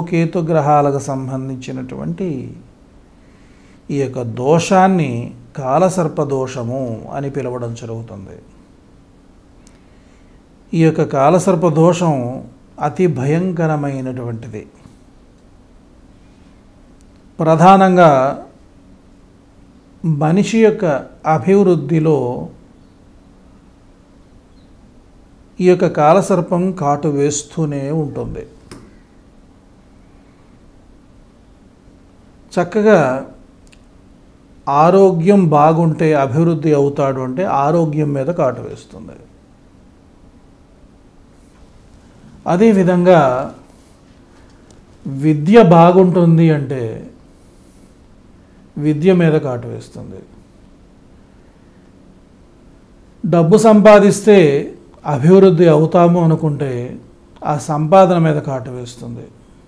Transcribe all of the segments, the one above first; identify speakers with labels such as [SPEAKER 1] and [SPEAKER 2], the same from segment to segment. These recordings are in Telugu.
[SPEAKER 1] రాహుకేతు గ్రహాలకు సంబంధించినటువంటి ఈ యొక్క దోషాన్ని కాలసర్ప దోషము అని పిలవడం జరుగుతుంది ఈ యొక్క కాలసర్ప దోషం అతి భయంకరమైనటువంటిది ప్రధానంగా మనిషి యొక్క అభివృద్ధిలో ఈ యొక్క కాలసర్పం కాటు వేస్తూనే ఉంటుంది చక్కగా ఆరోగ్యం బాగుంటే అభివృద్ధి అవుతాడు అంటే ఆరోగ్యం మీద కాటు వేస్తుంది అదేవిధంగా విద్య బాగుంటుంది అంటే విద్య మీద కాటు వేస్తుంది డబ్బు సంపాదిస్తే అభివృద్ధి అవుతాము అనుకుంటే ఆ సంపాదన మీద కాటు వేస్తుంది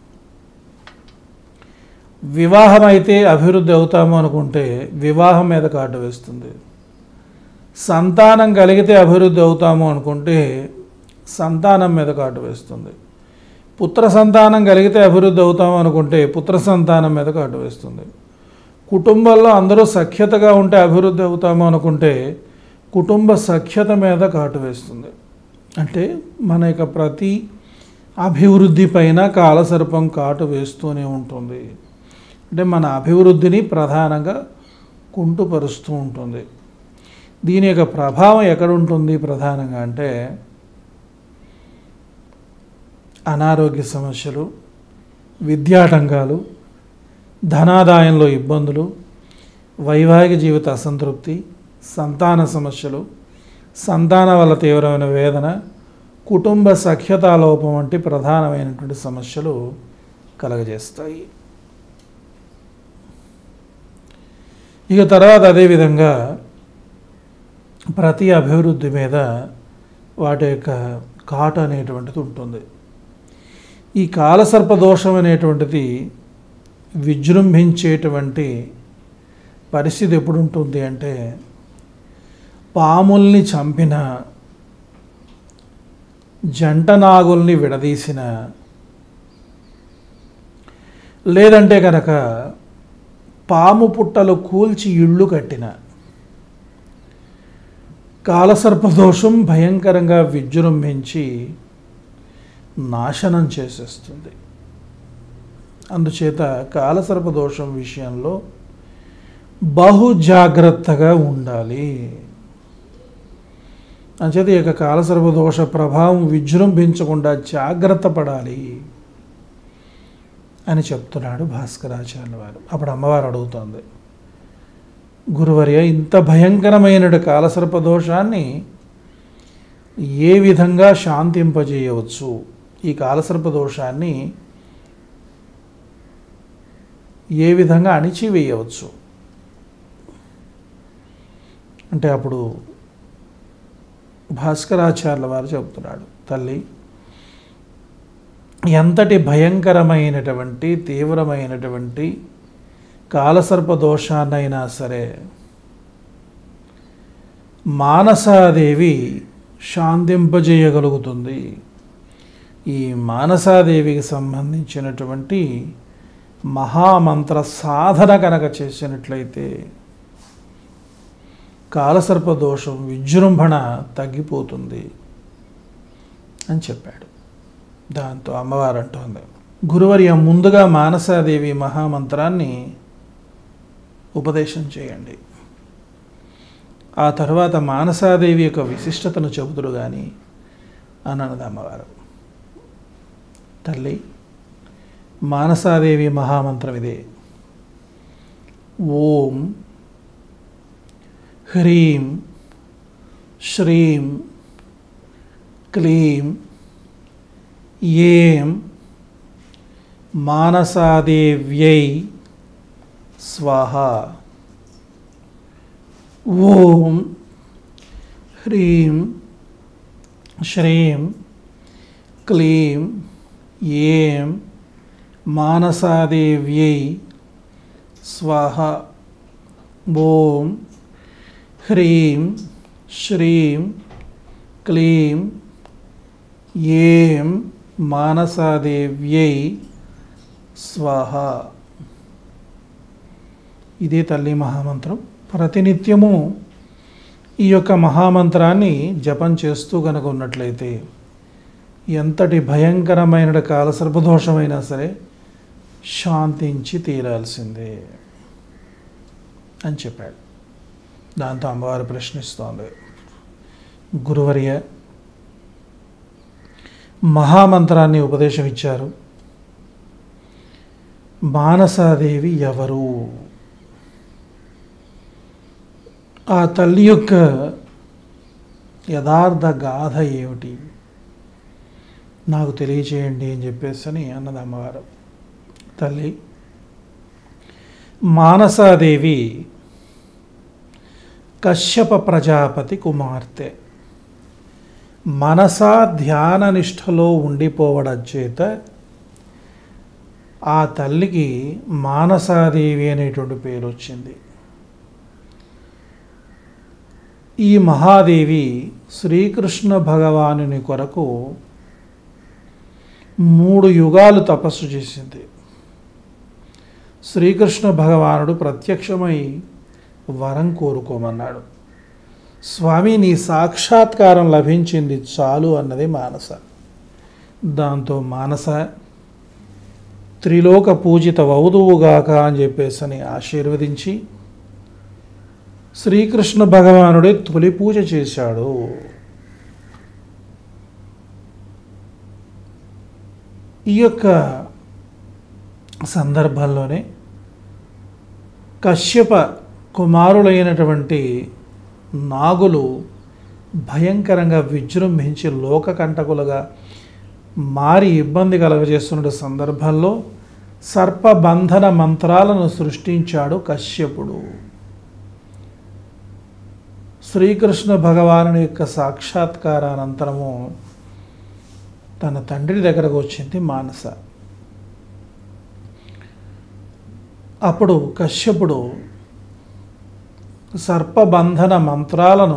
[SPEAKER 1] వివాహం అయితే అభివృద్ధి అవుతాము అనుకుంటే వివాహం మీద కాటు వేస్తుంది సంతానం కలిగితే అభివృద్ధి అవుతాము అనుకుంటే సంతానం మీద కాటు వేస్తుంది పుత్ర సంతానం కలిగితే అభివృద్ధి అవుతాము అనుకుంటే పుత్ర సంతానం మీద కాటు వేస్తుంది కుటుంబంలో అందరూ సఖ్యతగా ఉంటే అభివృద్ధి అవుతాము అనుకుంటే కుటుంబ సఖ్యత మీద కాటు వేస్తుంది అంటే మన యొక్క ప్రతి అభివృద్ధి పైన కాలసర్పం కాటు వేస్తూనే ఉంటుంది అంటే మన అభివృద్ధిని ప్రధానంగా కుంటుపరుస్తూ ఉంటుంది దీని యొక్క ప్రభావం ఎక్కడ ఉంటుంది ప్రధానంగా అంటే అనారోగ్య సమస్యలు విద్యాటంకాలు ధనాదాయంలో ఇబ్బందులు వైవాహిక జీవిత అసంతృప్తి సంతాన సమస్యలు సంతానం వల్ల తీవ్రమైన వేదన కుటుంబ సఖ్యతా లోపం వంటి ప్రధానమైనటువంటి సమస్యలు కలగజేస్తాయి ఇక తర్వాత అదేవిధంగా ప్రతి అభివృద్ధి మీద వాటి యొక్క కాటు అనేటువంటిది ఉంటుంది ఈ కాలసర్ప దోషం అనేటువంటిది విజృంభించేటువంటి పరిస్థితి ఎప్పుడు ఉంటుంది అంటే పాముల్ని చంపిన జంట నాగుల్ని విడదీసిన లేదంటే కనుక పాము పుట్టలు కూల్చి ఇళ్ళు కట్టిన కాలసర్పదోషం భయంకరంగా విజృంభించి నాశనం చేసేస్తుంది అందుచేత కాలసర్పదోషం విషయంలో బహు జాగ్రత్తగా ఉండాలి అంచేత ఈ యొక్క కాలసర్పదోష ప్రభావం విజృంభించకుండా జాగ్రత్త పడాలి అని చెప్తున్నాడు భాస్కరాచార్య వారు అప్పుడు అమ్మవారు అడుగుతోంది గురువర్య ఇంత భయంకరమైన కాలసర్ప దోషాన్ని ఏ విధంగా శాంతింపజేయవచ్చు ఈ కాలసర్ప దోషాన్ని ఏ విధంగా అణిచివేయవచ్చు అంటే అప్పుడు భాస్కరాచార్యుల వారు చెబుతున్నాడు తల్లి ఎంతటి భయంకరమైనటువంటి తీవ్రమైనటువంటి కాలసర్ప దోషాన్నైనా సరే మానసాదేవి శాంతింపజేయగలుగుతుంది ఈ మానసాదేవికి సంబంధించినటువంటి మహామంత్ర సాధన కనుక చేసినట్లయితే కాలసర్ప దోషం విజృంభణ తగ్గిపోతుంది అని చెప్పాడు దాంతో అమ్మవారు అంటోంది గురువర్య ముందుగా మానసాదేవి మహామంత్రాన్ని ఉపదేశం చేయండి ఆ తర్వాత మానసాదేవి యొక్క విశిష్టతను చెబుతుడు కానీ అని అన్నది అమ్మవారు తల్లి మానసాదేవి మహామంత్రం ఇదే ఓం హ్రీం శ్రీం క్లీం ఏం మానసాదేవ్యై స్వాహ ఓం హ్రీం శ్రీం క్లీం ఏం మానసాదేవ్యై స్వాహ ఓం హ్రీం శ్రీం క్లీం ఏం మానసాదేవ్యై స్వాహ ఇదే తల్లి మహామంత్రం ప్రతినిత్యము ఈ యొక్క మహామంత్రాన్ని జపం చేస్తూ కనుక ఉన్నట్లయితే ఎంతటి భయంకరమైన కాలసర్పదోషమైనా సరే శాంతించి తీరాల్సిందే అని చెప్పాడు దాంతో అమ్మవారు ప్రశ్నిస్తోంది గురువర్య మహామంత్రాన్ని ఉపదేశం ఇచ్చారు మానసాదేవి ఎవరు ఆ తల్లి యొక్క యథార్థ గాథ ఏమిటి నాకు తెలియచేయండి అని చెప్పేసి అని అన్నది అమ్మవారు తల్లి మానసాదేవి కశ్యప ప్రజాపతి కుమార్తె మనసా ధ్యాన నిష్ఠలో ఉండిపోవడం చేత ఆ తల్లికి మానసాదేవి అనేటువంటి పేరు వచ్చింది ఈ మహాదేవి శ్రీకృష్ణ భగవానుని కొరకు మూడు యుగాలు తపస్సు చేసింది శ్రీకృష్ణ భగవానుడు ప్రత్యక్షమై వరం కోరుకోమన్నాడు స్వామి నీ సాక్షాత్కారం లభించింది చాలు అన్నది మానస దాంతో మానస త్రిలోక పూజిత వౌదువుగాక అని చెప్పేసి అని ఆశీర్వదించి శ్రీకృష్ణ భగవానుడే తొలి పూజ చేశాడు ఈ యొక్క సందర్భంలోనే కశ్యప కుమారులైనటువంటి నాగులు భయంకరంగా విజృంభించి లోకకంటకులుగా మారి ఇబ్బంది కలగజేస్తున్న సందర్భంలో సర్పబంధన మంత్రాలను సృష్టించాడు కశ్యపుడు శ్రీకృష్ణ భగవాను యొక్క సాక్షాత్కారానంతరము తన తండ్రి దగ్గరకు వచ్చింది మానస అప్పుడు కశ్యపుడు సర్పబంధన మంత్రాలను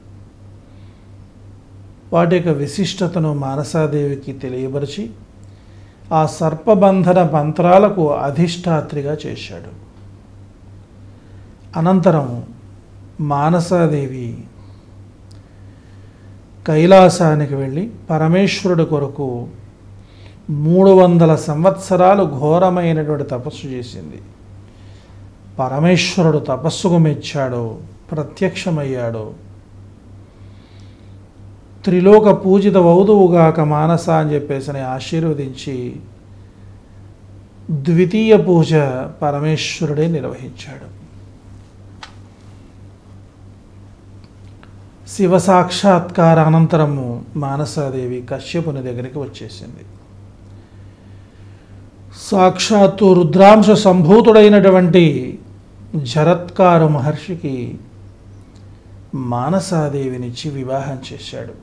[SPEAKER 1] వాటి యొక్క విశిష్టతను మానసాదేవికి తెలియపరిచి ఆ సర్పబంధన మంత్రాలకు అధిష్టాత్రిగా చేశాడు అనంతరం మానసాదేవి కైలాసానికి వెళ్ళి పరమేశ్వరుడి కొరకు మూడు వందల సంవత్సరాలు ఘోరమైనటువంటి తపస్సు చేసింది పరమేశ్వరుడు తపస్సుకు మెచ్చాడు ప్రత్యక్షమయ్యాడు త్రిలోక పూజిత వౌదువుగాక మానస అని చెప్పేసి అని ఆశీర్వదించి ద్వితీయ పూజ పరమేశ్వరుడే నిర్వహించాడు శివ సాక్షాత్కార అనంతరము మానసాదేవి కశ్యపుని దగ్గరికి వచ్చేసింది సాక్షాత్తు రుద్రాంశ సంభూతుడైనటువంటి జరత్కారు మహర్షికి మానసాదేవినిచ్చి వివాహం చేశాడు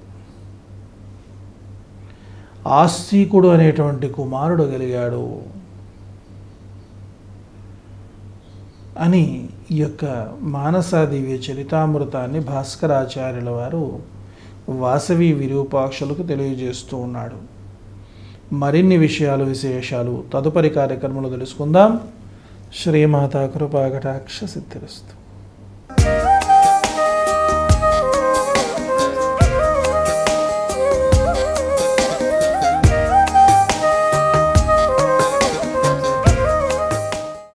[SPEAKER 1] ఆస్తికుడు అనేటువంటి కుమారుడు కలిగాడు అని ఈ యొక్క మానసాదేవి చరితామృతాన్ని భాస్కరాచార్యుల వారు వాసవి విరూపాక్షులకు తెలియజేస్తూ ఉన్నాడు మరిన్ని విషయాలు విశేషాలు తదుపరి కార్యక్రమంలో తెలుసుకుందాం శ్రీమాతా కృపాకటాక్ష సిద్ధిరస్తు